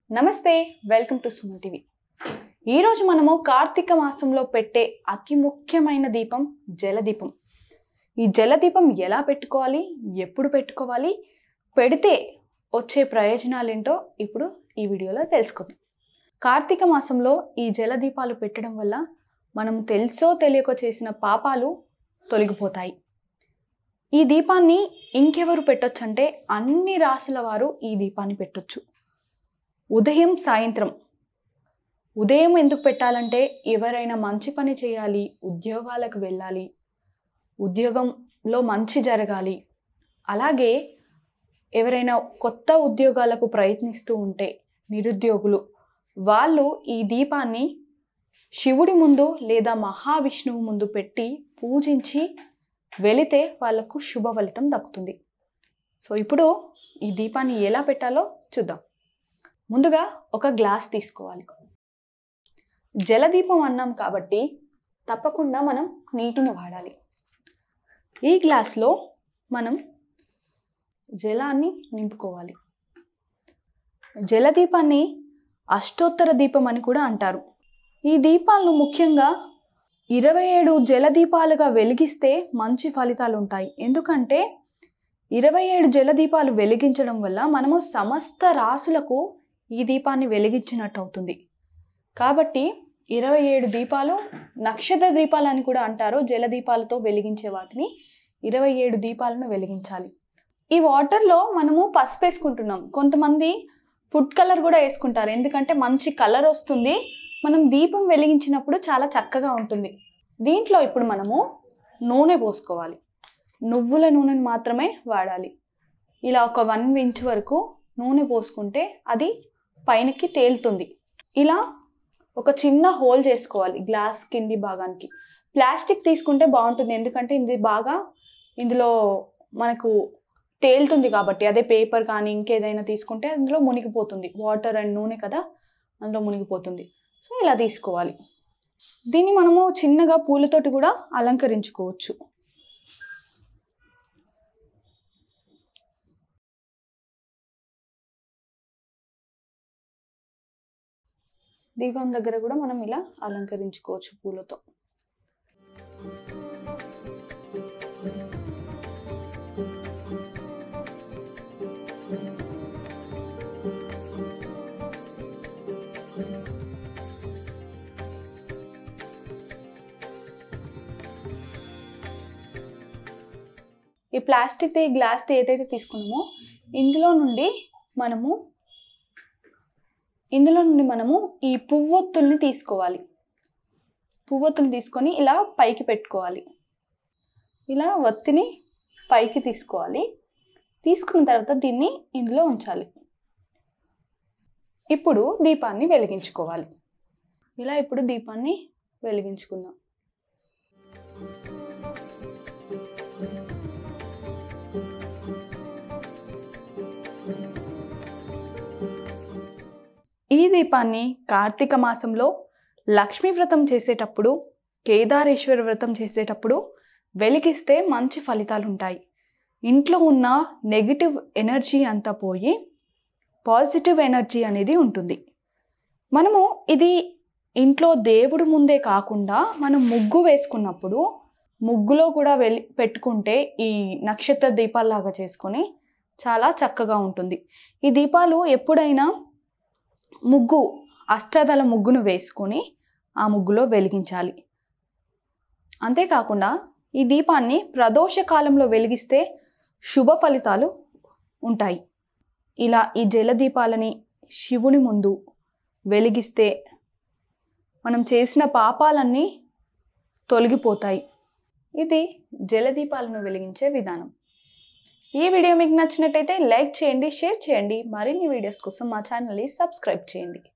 నమస్తే welcome to Suman TV ఈరోజు మనము కార్తీక మాసంలో పెట్టే అతి ముఖ్యమైన దీపం జలదీపం ఈ జలదీపం ఎలా పెట్టుకోవాలి ఎప్పుడు పెట్టుకోవాలి పెడితే వచ్చే ప్రయోజనాలు ఏంటో ఇప్పుడు ఈ వీడియోలో తెలుసుకుందాం కార్తీక మాసంలో ఈ జలదీపాలు పెట్టడం వల్ల మనం తెలుసో తెలియకో చేసిన పాపాలు తొలగిపోతాయి ఈ దీపాన్ని ఇంకెవరు పెట్టొచ్చు అంటే అన్ని రాసుల వారు ఈ దీపాన్ని పెట్టొచ్చు ఉదయం సాయంత్రం ఉదయం ఎందుకు పెట్టాలంటే ఎవరైనా మంచి పని చేయాలి ఉద్యోగాలకు వెళ్ళాలి ఉద్యోగంలో మంచి జరగాలి అలాగే ఎవరైనా కొత్త ఉద్యోగాలకు ప్రయత్నిస్తూ ఉంటే నిరుద్యోగులు వాళ్ళు ఈ దీపాన్ని శివుడి ముందు లేదా మహావిష్ణువు ముందు పెట్టి పూజించి వెళితే వాళ్ళకు శుభ ఫలితం దక్కుతుంది సో ఇప్పుడు ఈ దీపాన్ని ఎలా పెట్టాలో చూద్దాం ముందుగా ఒక గ్లాస్ తీసుకోవాలి జలదీపం అన్నాం కాబట్టి తప్పకుండా మనం నీటిని వాడాలి ఈ గ్లాస్లో మనం జలాన్ని నింపుకోవాలి జలదీపాన్ని అష్టోత్తర దీపం అని కూడా అంటారు ఈ దీపాలను ముఖ్యంగా ఇరవై ఏడు జలదీపాలుగా వెలిగిస్తే మంచి ఫలితాలు ఉంటాయి ఎందుకంటే ఇరవై ఏడు జలదీపాలు వెలిగించడం వల్ల మనము సమస్త రాసులకు ఈ దీపాన్ని వెలిగించినట్టు అవుతుంది కాబట్టి ఇరవై ఏడు దీపాలు నక్షత్ర దీపాలు అని కూడా అంటారు జలదీపాలతో వెలిగించే వాటిని ఇరవై ఏడు దీపాలను వెలిగించాలి ఈ వాటర్లో మనము పసుపు వేసుకుంటున్నాం కొంతమంది ఫుడ్ కలర్ కూడా వేసుకుంటారు ఎందుకంటే మంచి కలర్ వస్తుంది మనం దీపం వెలిగించినప్పుడు చాలా చక్కగా ఉంటుంది దీంట్లో ఇప్పుడు మనము నూనె పోసుకోవాలి నువ్వుల నూనెని మాత్రమే వాడాలి ఇలా ఒక వన్ ఇంచ్ వరకు నూనె పోసుకుంటే అది పైనకి తేలుతుంది ఇలా ఒక చిన్న హోల్ చేసుకోవాలి గ్లాస్ కింది భాగానికి ప్లాస్టిక్ తీసుకుంటే బాగుంటుంది ఎందుకంటే ఇది బాగా ఇందులో మనకు తేలుతుంది కాబట్టి అదే పేపర్ కానీ ఇంకేదైనా తీసుకుంటే అందులో మునిగిపోతుంది వాటర్ అండ్ నూనె కదా అందులో మునిగిపోతుంది సో ఇలా తీసుకోవాలి దీన్ని మనము చిన్నగా పూలతోటి కూడా అలంకరించుకోవచ్చు దీపం దగ్గర కూడా మనం ఇలా అలంకరించుకోవచ్చు పూలతో ఈ ప్లాస్టిక్ ఈ గ్లాస్ది ఏదైతే తీసుకున్నామో ఇందులో నుండి మనము ఇందులో నుండి మనము ఈ పువ్వొత్తుల్ని తీసుకోవాలి పువ్వొత్తులు తీసుకొని ఇలా పైకి పెట్టుకోవాలి ఇలా ఒత్తిని పైకి తీసుకోవాలి తీసుకున్న తర్వాత దీన్ని ఇందులో ఉంచాలి ఇప్పుడు దీపాన్ని వెలిగించుకోవాలి ఇలా ఇప్పుడు దీపాన్ని వెలిగించుకుందాం ఈ దీపాన్ని కార్తీక మాసంలో లక్ష్మీ వ్రతం చేసేటప్పుడు కేదారేశ్వర వ్రతం చేసేటప్పుడు వెలిగిస్తే మంచి ఫలితాలు ఉంటాయి ఇంట్లో ఉన్న నెగిటివ్ ఎనర్జీ అంతా పోయి పాజిటివ్ ఎనర్జీ అనేది ఉంటుంది మనము ఇది ఇంట్లో దేవుడి ముందే కాకుండా మనం ముగ్గు వేసుకున్నప్పుడు ముగ్గులో కూడా వెళ్ళి పెట్టుకుంటే ఈ నక్షత్ర దీపాల్లాగా చేసుకొని చాలా చక్కగా ఉంటుంది ఈ దీపాలు ఎప్పుడైనా ముగ్గు అష్టాదళ ముగ్గును వేసుకొని ఆ ముగ్గులో వెలిగించాలి అంతేకాకుండా ఈ దీపాన్ని ప్రదోష కాలంలో వెలిగిస్తే శుభ ఫలితాలు ఉంటాయి ఇలా ఈ జలదీపాలని శివుని ముందు వెలిగిస్తే మనం చేసిన పాపాలన్నీ తొలగిపోతాయి ఇది జలదీపాలను వెలిగించే విధానం ఈ వీడియో మీకు నచ్చినట్టయితే లైక్ చేయండి షేర్ చేయండి మరిన్ని వీడియోస్ కోసం మా ఛానల్ని సబ్స్క్రైబ్ చేయండి